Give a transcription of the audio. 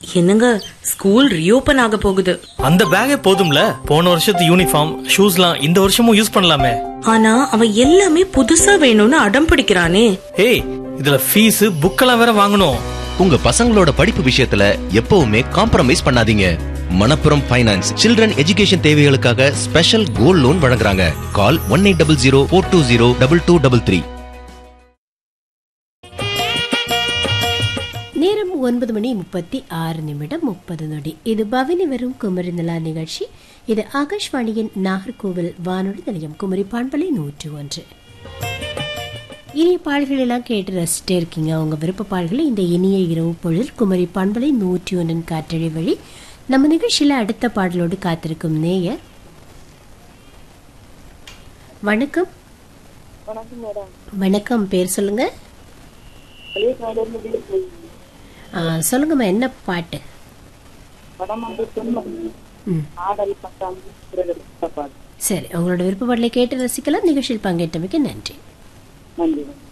என்னங்க school reopen ஆக போகுது அந்த பேக்கே போதும்ல போன வருஷத்து யூனிஃபார்ம் ஷூஸ்லாம் இந்த வருஷமும் யூஸ் பண்ணலாமே ஆனா அவன் எல்லாமே புதுசா வேணும்னு அடம் பிடிக்கிறானே ஏய் இதுல ஃபீஸ் புக்கெல்லாம் வேற வாங்கணும் உங்க பசங்களோட படிப்பு விஷயத்துல எப்பவுமே காம்ப்ரமைஸ் பண்ணாதீங்க மணப்புரம் ஃபைனான்ஸ் சில்ட்ரன் எஜுகேஷன் தேவைகளுக்காக ஸ்பெஷல் கோல்ட் லோன் வழங்குறாங்க call one eight double zero four two zero double two double three நேரம் ஒன்பது மணி முப்பத்தி ஆறு நிமிடம் முப்பது நொடி இது பவனி வரும் குமரி நிலா நிகழ்ச்சி இது ஆகாஷ்வாணியின் நாகர்கோவில் வானொலி நிலையம் குமரி பாண்பலை நூற்று ஒன்று இனிய பாடல்கள் எல்லாம் கேட்டு ரசிச்சிட்டே இருக்கீங்க அவங்க விருப்ப பாடல்களை இந்த இனிய இரவு பொழுது குமரி பண்பலை நூற்றி ஒன்றின் காற்றழி வழி நம்ம நிகழ்ச்சியில அடுத்த பாடலோடு காத்திருக்கும் நேயர் வணக்கம் வணக்கம் மேடம் வணக்கம் பேர் சொல்லுங்க வெளியே ஆ, சொல்லுங்கம்மா என்ன பாட்டு படம் வந்து துன்பம் ம் ஆடல் பட்டம் பாடு சரி உங்களோட விருப்ப பாடலை கேட்டு ரசிக்கலாம் நிகழ்ச்சியில் பங்கேற்றமைக்கு நன்றி நன்றி